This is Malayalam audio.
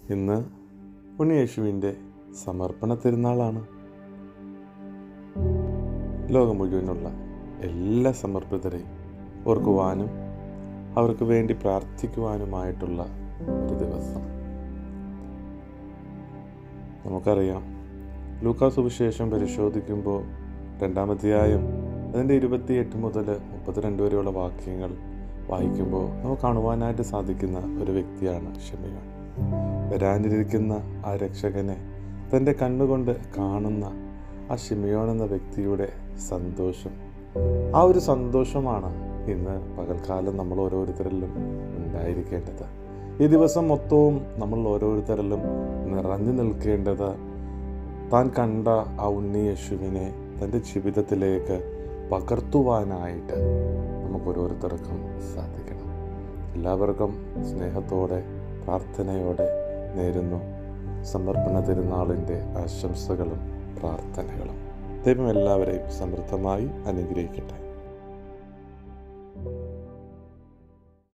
ഇന്ന് ഉണ്ണിയേശുവിൻ്റെ സമർപ്പണ തിരുനാളാണ് ലോകം മുഴുവനുള്ള എല്ലാ സമർപ്പിതരെയും ഓർക്കുവാനും അവർക്ക് വേണ്ടി പ്രാർത്ഥിക്കുവാനുമായിട്ടുള്ള ഒരു ദിവസം നമുക്കറിയാം ലൂക്കാ സുവിശേഷം പരിശോധിക്കുമ്പോൾ രണ്ടാമധ്യായം അതിൻ്റെ ഇരുപത്തിയെട്ട് മുതൽ മുപ്പത്തിരണ്ട് വരെയുള്ള വാക്യങ്ങൾ വായിക്കുമ്പോൾ നമുക്ക് കാണുവാനായിട്ട് സാധിക്കുന്ന ഒരു വ്യക്തിയാണ് ഷെമിയോൻ വരാനിരിക്കുന്ന ആ രക്ഷകനെ തൻ്റെ കണ്ണുകൊണ്ട് കാണുന്ന ആ ഷിമിയോൻ എന്ന വ്യക്തിയുടെ സന്തോഷം ആ ഒരു സന്തോഷമാണ് ഇന്ന് പകൽക്കാലം നമ്മൾ ഓരോരുത്തരിലും ഉണ്ടായിരിക്കേണ്ടത് ഈ ദിവസം മൊത്തവും നമ്മൾ ഓരോരുത്തരിലും നിറഞ്ഞു നിൽക്കേണ്ടത് താൻ കണ്ട ആ ഉണ്ണി യേശുവിനെ തൻ്റെ ജീവിതത്തിലേക്ക് പകർത്തുവാനായിട്ട് നമുക്ക് ഓരോരുത്തർക്കും സാധിക്കണം എല്ലാവർക്കും സ്നേഹത്തോടെ പ്രാർത്ഥനയോടെ നേരുന്നു സമർപ്പണ തിരുനാളിൻ്റെ ആശംസകളും പ്രാർത്ഥനകളും ദൈവം എല്ലാവരെയും സമൃദ്ധമായി അനുഗ്രഹിക്കട്ടെ